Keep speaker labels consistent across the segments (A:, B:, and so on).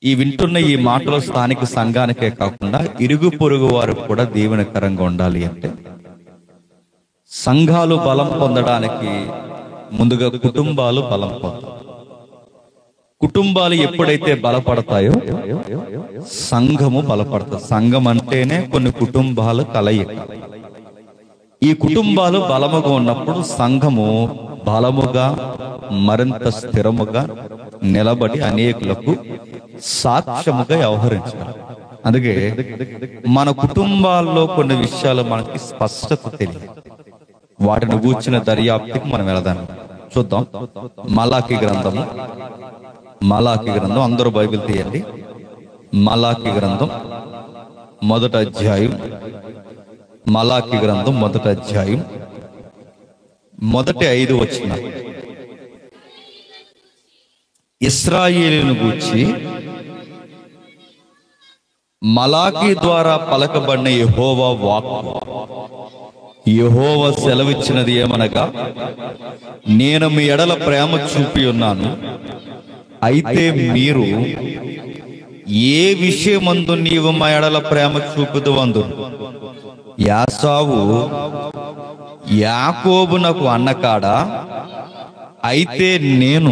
A: ఈ వింటున్న ఈ మాటలు స్థానిక సంఘానికే కాకుండా ఇరుగు పొరుగు వారు కూడా దీవెనకరంగా ఉండాలి అంటే సంఘాలు బలం పొందడానికి ముందుగా కుటుంబాలు బలం పొందాలి కుటుంబాలు ఎప్పుడైతే బలపడతాయో సంఘము బలపడుతుంది సంఘం అంటేనే కొన్ని కుటుంబాలు కలయిక ఈ కుటుంబాలు బలముగా ఉన్నప్పుడు సంఘము బలముగా మరింత స్థిరముగా నిలబడి అనేకులకు సాక్ష్యముగా వ్యవహరించాలి అందుకే మన కుటుంబాల్లో కొన్ని విషయాలు మనకి స్పష్టత తెలియదు వాటిని కూర్చున్న దర్యాప్తుకి మనం వెళదాం చూద్దాం మలాకి గ్రంథము మలాకి గ్రంథం అందరూ బైబిల్ తీయండి మలాకి గ్రంథం మొదటి అధ్యాయం మలాకి గ్రంథం మొదటి అధ్యాయం మొదటి ఐదు వచ్చిన ఇస్రాయేలును గూర్చి మలాకి ద్వారా పలకబడిన యెహోవా వాక్కు యెహోవ సెలవిచ్చినది ఏమనగా నేను మీ ఎడల ప్రేమ చూపి ఉన్నాను అయితే మీరు ఏ విషయమందు నీవు మా ఎడల ప్రేమ చూపుదు అందు యాసావు యాకోబునకు అన్నకాడా అయితే నేను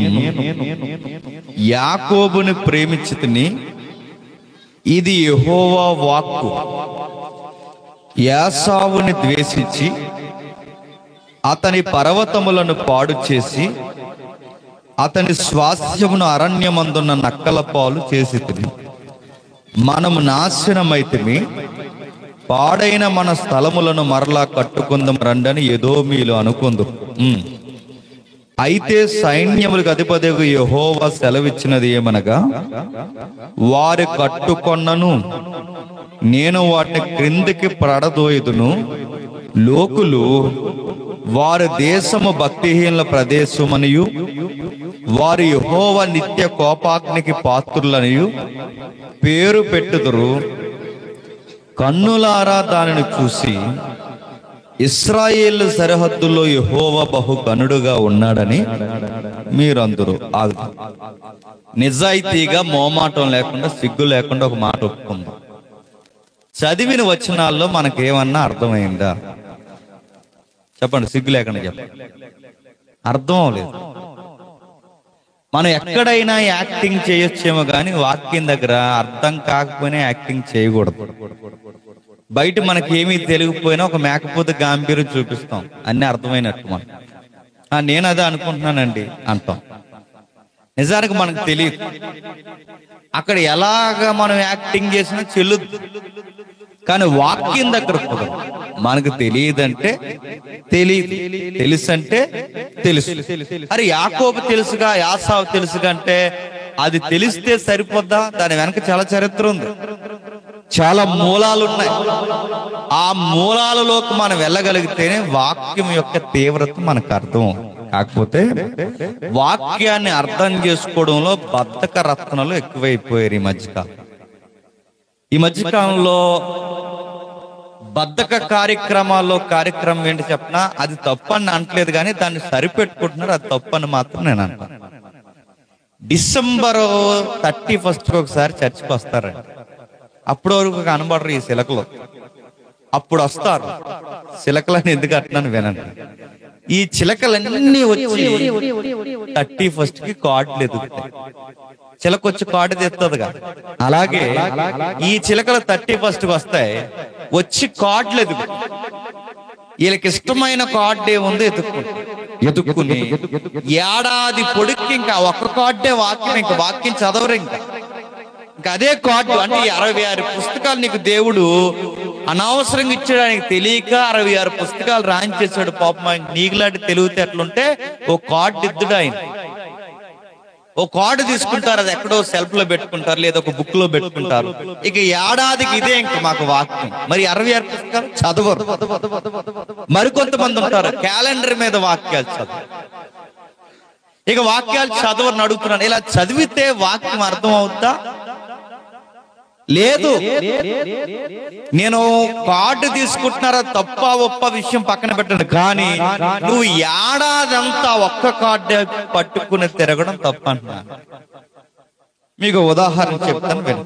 A: యాకోబుని ప్రేమించితిని ఇది యెహోవా వాక్కు యాసావుని ద్వేషించి అతని పర్వతములను పాడు చేసి అతని స్వాస్థ్యమును అరణ్యమందున్న నక్కల పాలు చేసి మనము నాశనమైతిమి పాడైన మన స్థలములను మరలా కట్టుకుందాం రండని ఏదో మీలు అనుకుందు అయితే సైన్యములకు అధిపతికు యెహోవా సెలవిచ్చినది ఏమనగా వారి కట్టుకొన్నను నేను వాటిని క్రిందికి పడదోయుదును లోకులు వారి దేశము భక్తిహీనుల ప్రదేశమనియు వారి యెహోవ నిత్య కోపాగ్నికి పాత్రులనియు పేరు పెట్టుదురు కన్నులారా దానిని చూసి ఇస్రాయేల్ సరిహద్దుల్లో యెహోవా బహు గనుడుగా ఉన్నాడని మీరందరూ ఆగు నిజాయితీగా మోమాటం లేకుండా సిగ్గు లేకుండా ఒక మాట ఒప్పుకుందాం చదివిన వచనాల్లో మనకేమన్నా అర్థమైందా చెప్పండి సిగ్గు లేకుండా చెప్పండి అర్థం అవలేదు మనం ఎక్కడైనా యాక్టింగ్ చేయొచ్చేమో కానీ వాక్యం దగ్గర అర్థం కాకపోయినా యాక్టింగ్ చేయకూడదు బయట మనకి ఏమీ తెలియకపోయినా ఒక మేకపోతే గాంభీర్యం చూపిస్తాం అన్ని అర్థమైనట్టు మనం "ఆ, నేను అదే అనుకుంటున్నానండి అంటాం నిజానికి మనకు తెలియదు అక్కడ ఎలాగ మనం యాక్టింగ్ చేసినా చెల్లుద్దు కానీ వాక్యం దగ్గర కుదరదు మనకు తెలియదంటే తెలియదు తెలుసు అంటే తెలుసు అరే యాకోబు తెలుసుగా యాసావు తెలుసుగా అంటే అది తెలిస్తే సరిపోద్దా దాని వెనక చాలా చరిత్ర ఉంది చాలా మూలాలు ఉన్నాయి ఆ మూలాలలోకి మనం వెళ్ళగలిగితేనే వాక్యం యొక్క తీవ్రత మనకు అర్థం అవుతుంది. కాకపోతే వాక్యాన్ని అర్థం చేసుకోవడంలో బద్ధక రత్నాలు ఎక్కువైపోయారు ఈ మధ్యకాలం ఈ మధ్యకాలంలో బద్ధక కార్యక్రమాల్లో కార్యక్రమం ఏంటి చెప్పినా అది తప్పని అనట్లేదు కానీ దాన్ని సరిపెట్టుకుంటున్నారు అది తప్పని మాత్రం నేను అంటాను డిసెంబర్ థర్టీ ఫస్ట్ ఒకసారి చర్చికి వస్తారండి అప్పటి వరకు కనబడరు ఈ శిలకలు అప్పుడు వస్తారు శిలకలని ఎందుకు అంటున్నాను వినండి ఈ చిలకలన్నీ వచ్చి థర్టీ ఫస్ట్ కి కార్డులు ఎదుగుతాయి చిలక వచ్చి కార్డు తెస్తుందిగా అలాగే ఈ చిలకలు థర్టీ ఫస్ట్ కి వస్తాయి వచ్చి కార్డులు ఎదుగు వీళ్ళకి ఇష్టమైన కార్డు ఏముందో ఎదుక్కుంటారు ఎదుక్కుని ఏడాది పొడికి ఇంకా ఒక్క కార్డే వాక్యం ఇంకా వాక్యం చదవరు ఇంకా ఇంకా అదే కార్డు అంటే ఈ అరవై ఆరు పుస్తకాలు నీకు దేవుడు అనవసరంగా ఇచ్చడానికి తెలియక అరవై ఆరు పుస్తకాలు రాయించేసాడు పాపం ఆయన నీకులాంటి తెలివితేటలుంటే ఓ కార్డు ఇద్దుడు ఆయన ఓ కార్డు తీసుకుంటారు అది ఎక్కడో సెల్ఫ్ లో పెట్టుకుంటారు లేదా ఒక బుక్ లో పెట్టుకుంటారు ఇక ఏడాదికి ఇదే ఇంక మాకు వాక్యం మరి అరవై ఆరు పుస్తకాలు చదవరు మరికొంతమంది ఉంటారు క్యాలెండర్ మీద వాక్యాలు చదవరు ఇక వాక్యాలు చదవరని అడుగుతున్నాను ఇలా చదివితే వాక్యం అర్థం అవుతా లేదు నేను కార్డు తీసుకుంటున్నారా తప్ప ఒప్ప విషయం పక్కన పెట్టండి కానీ నువ్వు ఏడాదంతా ఒక్క కార్డు పట్టుకుని తిరగడం తప్ప అంటున్నా మీకు ఉదాహరణ చెప్తాను విను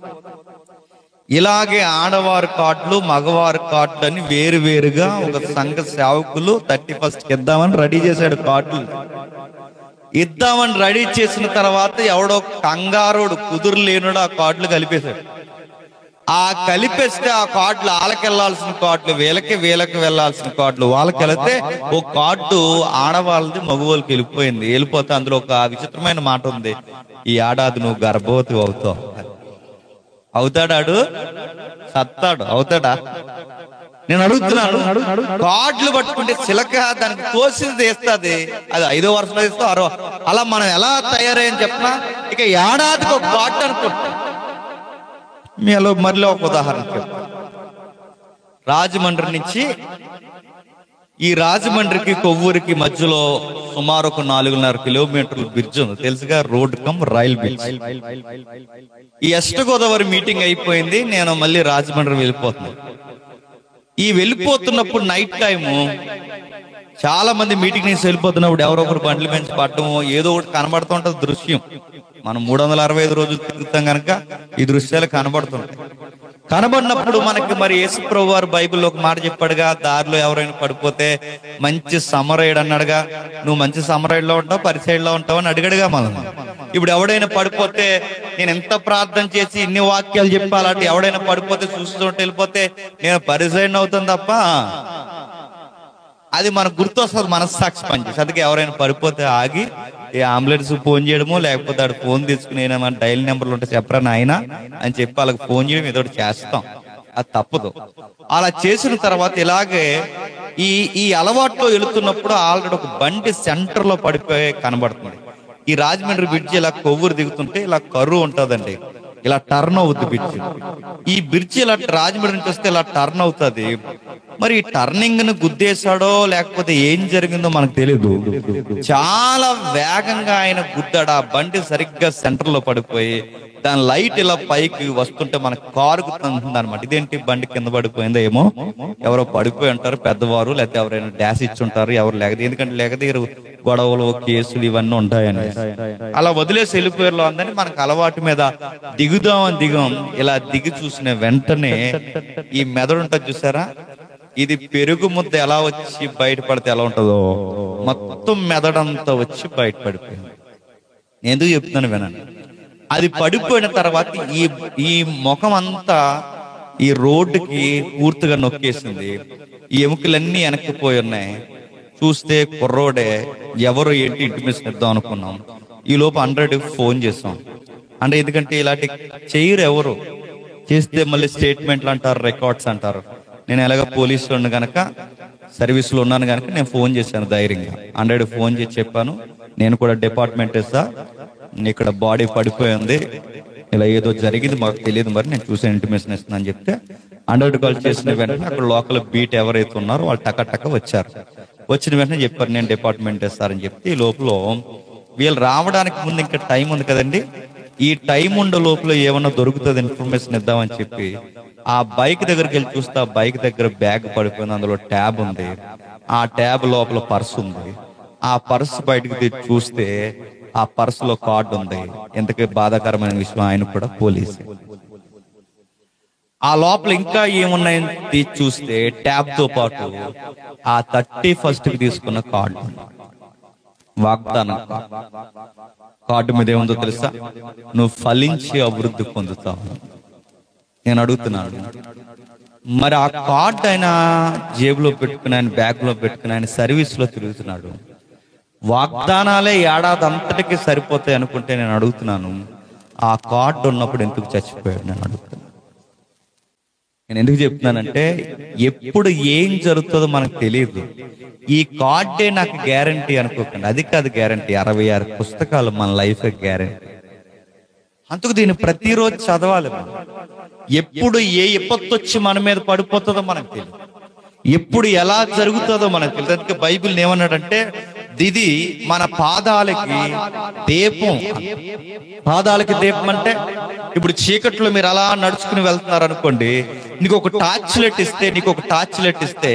A: ఇలాగే ఆడవారి కార్డులు మగవారి కార్డులు అని వేరు వేరుగా ఒక సంఘ సేవకులు థర్టీ ఫస్ట్ ఇద్దామని రెడీ చేశాడు కార్డులు ఇద్దామని రెడీ చేసిన తర్వాత ఎవడో కంగారోడు కుదురు లేనుడు ఆ కార్డులు కలిపేశాడు ఆ కలిపేస్తే ఆ కార్డులు వాళ్ళకి వెళ్ళాల్సిన కార్డులు వీళ్ళకి వీళ్ళకి వెళ్ళాల్సిన కార్డులు వాళ్ళకి వెళితే ఓ కార్డు ఆడవాళ్ళది మగవాళ్ళకి వెళ్ళిపోయింది వెళ్ళిపోతే అందులో ఒక విచిత్రమైన మాట ఉంది ఈ ఏడాది నువ్వు గర్భవతి అవుతావు అవుతాడాడు సత్తాడు అవుతాడా నేను అడుగుతున్నాను కార్డులు పట్టుకుంటే చిలక దానికి తోసింది వేస్తుంది అది ఐదో వరుసలో ఇస్తా ఆరో అలా మనం ఎలా తయారయ్యని చెప్పినా ఇక ఏడాదికి ఒక కార్డు అనుకుంటా మీలో మరిలో ఒక ఉదాహరణ చెప్తా రాజమండ్రి నుంచి ఈ రాజమండ్రికి కొవ్వూరికి మధ్యలో సుమారు ఒక నాలుగున్నర కిలోమీటర్ల బ్రిడ్జ్ ఉంది తెలుసుగా రోడ్ కమ్ రైల్ బ్రిడ్జ్ ఈ ఎస్ట్ గోదావరి మీటింగ్ అయిపోయింది నేను మళ్ళీ రాజమండ్రి వెళ్ళిపోతున్నాను ఈ వెళ్ళిపోతున్నప్పుడు నైట్ టైము చాలా మంది మీటింగ్ నుంచి వెళ్ళిపోతున్నప్పుడు ఎవరో ఒకరు బండ్లు పెంచి పట్టడము ఏదో ఒకటి కనబడుతుంటది దృశ్యం మనం మూడు వందల అరవై ఐదు రోజులు తిరుగుతాం కనుక ఈ దృశ్యాలు కనబడుతుంటాయి కనబడినప్పుడు మనకి మరి యేసు ప్రభు వారు బైబిల్లో ఒక మాట చెప్పాడుగా దారిలో ఎవరైనా పడిపోతే మంచి సమరయుడు అన్నాడుగా నువ్వు మంచి సమరయుడులో ఉంటావు పరిచయుడులో ఉంటావు అని అడిగాడుగా మనం ఇప్పుడు ఎవడైనా పడిపోతే నేను ఎంత ప్రార్థన చేసి ఇన్ని వాక్యాలు చెప్పి అలాంటి ఎవడైనా పడిపోతే చూస్తుంటే వెళ్ళిపోతే నేను పరిచయం అవుతాను తప్ప అది మనకు గుర్తొస్తుంది మనస్సాక్షి పనిచేసి అందుకే ఎవరైనా పడిపోతే ఆగి ఈ అంబులెన్స్ ఫోన్ చేయడమో లేకపోతే ఆడు ఫోన్ తీసుకుని మన డైల్ నెంబర్లు ఉంటే చెప్పరా నాయన అని చెప్పి వాళ్ళకి ఫోన్ చేయడం ఏదో ఒకటి చేస్తాం అది తప్పదు అలా చేసిన తర్వాత ఇలాగే ఈ ఈ అలవాట్లో వెళుతున్నప్పుడు ఆల్రెడీ ఒక బండి సెంటర్ లో పడిపోయి కనబడుతుంది ఈ రాజమండ్రి బ్రిడ్జ్ ఇలా కొవ్వూరు దిగుతుంటే ఇలా కరువు ఉంటదండి ఇలా టర్న్ అవుతుంది బ్రిడ్జ్ ఈ బ్రిడ్జ్ ఇలా రాజమండ్రి నుంచి వస్తే ఇలా టర్న్ అవుతుంది మరి ఈ టర్నింగ్ ను గుద్దేశాడో లేకపోతే ఏం జరిగిందో మనకు తెలియదు చాలా వేగంగా ఆయన గుద్దాడు ఆ బండి సరిగ్గా సెంటర్ లో పడిపోయి దాని లైట్ ఇలా పైకి వస్తుంటే మన కారుకు తంతుంది అనమాట ఇదేంటి బండి కింద పడిపోయిందో ఏమో ఎవరో పడిపోయి ఉంటారు పెద్దవారు లేకపోతే ఎవరైనా డాష్ ఇచ్చి ఉంటారు ఎవరు లేకదు ఎందుకంటే లేకదీరు గొడవలు కేసులు ఇవన్నీ ఉంటాయండి అలా వదిలేసి వెళ్ళిపోయారు అందని మనకు అలవాటు మీద దిగుదామని దిగాం ఇలా దిగి చూసిన వెంటనే ఈ మెదడు ఉంటుంది చూసారా ఇది పెరుగు ముద్ద ఎలా వచ్చి బయటపడితే ఎలా ఉంటుందో మొత్తం మెదడంతా వచ్చి బయటపడిపోయింది నేను ఎందుకు చెప్తున్నాను వినండి అది పడిపోయిన తర్వాత ఈ ఈ ముఖం అంతా ఈ రోడ్డుకి పూర్తిగా నొక్కేసింది ఈ ఎముకలన్నీ వెనక్కిపోయి ఉన్నాయి చూస్తే కుర్రోడే ఎవరు ఏంటి ఇంటిమేషన్ ఇద్దాం అనుకున్నాం ఈ లోపు హండ్రెడ్ ఫోన్ చేసాం అంటే ఎందుకంటే ఇలాంటి చేయరు ఎవరు చేస్తే మళ్ళీ స్టేట్మెంట్లు అంటారు రికార్డ్స్ అంటారు నేను ఎలాగ పోలీసులో ఉన్న గనక సర్వీస్ లో ఉన్నాను గనక నేను ఫోన్ చేశాను ధైర్యంగా హండ్రెడ్ ఫోన్ చేసి చెప్పాను నేను కూడా డిపార్ట్మెంట్ సార్ ఇక్కడ బాడీ పడిపోయి ఉంది ఇలా ఏదో జరిగింది మాకు తెలియదు మరి నేను చూసే ఇంటిమేషన్ ఇస్తున్నాను అని చెప్తే హండ్రెడ్ కాల్ చేసిన వెంటనే అక్కడ లోకల్ బీట్ ఎవరైతే ఉన్నారో వాళ్ళు టక టక వచ్చారు వచ్చిన వెంటనే చెప్పారు నేను డిపార్ట్మెంట్ ఇస్తారని చెప్తే ఈ లోపల వీళ్ళు రావడానికి ముందు ఇంకా టైం ఉంది కదండి ఈ టైం ఉండే లోపల ఏమన్నా దొరుకుతుంది ఇన్ఫర్మేషన్ ఇద్దామని చెప్పి ఆ బైక్ దగ్గరికి వెళ్ళి చూస్తే ఆ బైక్ దగ్గర బ్యాగ్ పడిపోయింది అందులో ట్యాబ్ ఉంది ఆ ట్యాబ్ లోపల పర్స్ ఉంది ఆ పర్స్ బయటకు తీసి చూస్తే ఆ పర్స్ లో కార్డు ఉంది ఎంతకీ బాధాకరమైన విషయం ఆయన కూడా పోలీసు ఆ లోపల ఇంకా ఏమున్నాయని తీసి చూస్తే ట్యాబ్ తో పాటు ఆ థర్టీ ఫస్ట్ కి తీసుకున్న కార్డు వాగ్దానం కార్డు మీద ఏముందో తెలుసా నువ్వు ఫలించి అభివృద్ధి పొందుతావు నేను అడుగుతున్నాను మరి ఆ కార్డు ఆయన జేబులో పెట్టుకుని ఆయన బ్యాగ్ లో పెట్టుకుని ఆయన సర్వీస్ లో తిరుగుతున్నాడు వాగ్దానాలే ఏడాది అంతటికి సరిపోతాయి అనుకుంటే నేను అడుగుతున్నాను ఆ కార్డు ఉన్నప్పుడు ఎందుకు చచ్చిపోయాడు నేను అడుగుతున్నాను నేను ఎందుకు చెప్తున్నానంటే ఎప్పుడు ఏం జరుగుతుందో మనకు తెలియదు ఈ కార్డే నాకు గ్యారంటీ అనుకోకండి అది కాదు గ్యారంటీ అరవై ఆరు పుస్తకాలు మన లైఫ్ గ్యారంటీ అందుకు దీన్ని ప్రతిరోజు చదవాలి మనం. ఎప్పుడు ఏ విపత్తు వచ్చి మన మీద పడిపోతుందో మనకు తెలియదు ఎప్పుడు ఎలా జరుగుతుందో మనకు తెలియదు అందుకే బైబిల్ ఏమన్నాడంటే ఇది మన పాదాలకి దీపం పాదాలకి దీపం అంటే ఇప్పుడు చీకట్లో మీరు అలా నడుచుకుని వెళ్తున్నారు అనుకోండి నీకు ఒక టార్చ్ లైట్ ఇస్తే నీకు ఒక టార్చ్ లైట్ ఇస్తే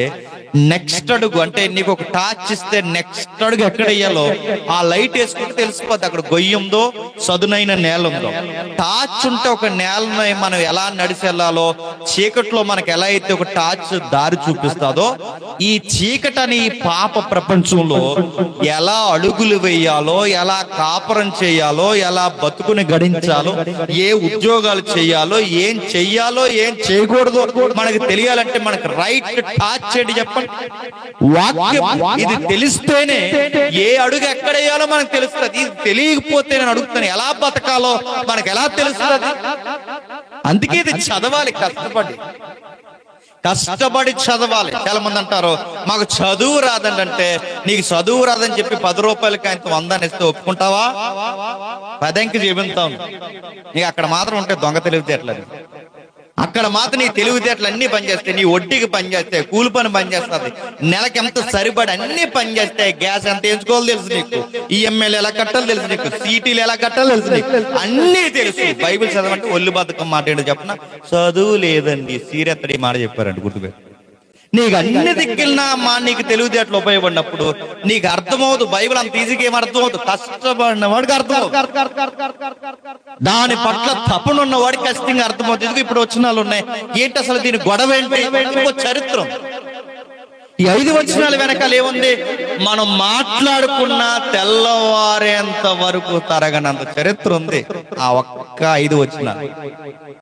A: నెక్స్ట్ అడుగు అంటే నీకు ఒక టార్చ్ ఇస్తే నెక్స్ట్ అడుగు ఎక్కడ వేయాలో ఆ లైట్ వేసుకుంటే తెలిసిపోద్ది అక్కడ గొయ్యి ఉందో సదునైన నేల ఉందో టార్చ్ ఉంటే ఒక నేలను మనం ఎలా నడిచి వెళ్ళాలో చీకట్లో మనకు ఎలా అయితే ఒక టార్చ్ దారి చూపిస్తాదో ఈ చీకటని ఈ పాప ప్రపంచంలో ఎలా అడుగులు వేయాలో ఎలా కాపురం చేయాలో ఎలా బతుకుని గడించాలో ఏ ఉద్యోగాలు చేయాలో ఏం చెయ్యాలో ఏం చేయకూడదో మనకు తెలియాలంటే మనకు రైట్ టాచ్ ఏంటి చెప్పండి వాక్యం ఇది తెలిస్తేనే ఏ అడుగు ఎక్కడ వేయాలో మనకు తెలుస్తుంది ఇది తెలియకపోతే నేను అడుగుతాను ఎలా బతకాలో మనకు ఎలా తెలుస్తుంది అందుకే ఇది చదవాలి కష్టపడి కష్టపడి చదవాలి చాలా మంది అంటారు మాకు చదువు రాదండి అంటే నీకు చదువు రాదని చెప్పి పది రూపాయలకి ఆయన వందాన్ని ఇస్తే ఒప్పుకుంటావా పదంకి జీవిస్తాం నీకు అక్కడ మాత్రం ఉంటే దొంగ తెలివితేటలేదు అక్కడ మాత్రం నీ తెలివితేటలు అన్ని పనిచేస్తాయి నీ వడ్డీకి పనిచేస్తాయి కూలి పని పనిచేస్తుంది నెలకి ఎంత సరిపడి అన్ని పనిచేస్తాయి గ్యాస్ ఎంత ఎంచుకోవాలో తెలుసు నీకు ఈఎంఐలు ఎలా కట్టాలో తెలుసు నీకు సీటీలు ఎలా కట్టాలో తెలుసు నీకు అన్నీ తెలుసు బైబిల్ చదవంటే ఒళ్ళు బతుకం మాట ఏంటో చెప్పిన చదువు లేదండి సీరెత్తడి మాట చెప్పారండి గుర్తుపెట్టు నీకు అన్ని దిక్కులనా మా నీకు తెలివితేటలు ఉపయోగపడినప్పుడు నీకు అర్థమవుతుంది బైబిల్ అంత ఈజీగా ఏం అర్థమవుతుంది కష్టపడిన వాడికి అర్థమవుతుంది దాని పట్ల తపనున్న వాడికి ఖచ్చితంగా అర్థమవుతుంది ఇదిగో ఇప్పుడు వచ్చిన వాళ్ళు ఉన్నాయి ఏంటి అసలు దీని గొడవ ఏంటి ఇంకో చరిత్రం ఈ ఐదు వచనాల వెనకాల ఏముంది మనం మాట్లాడుకున్న తెల్లవారేంత వరకు తరగనంత చరిత్ర ఉంది ఆ ఒక్క ఐదు వచనాలు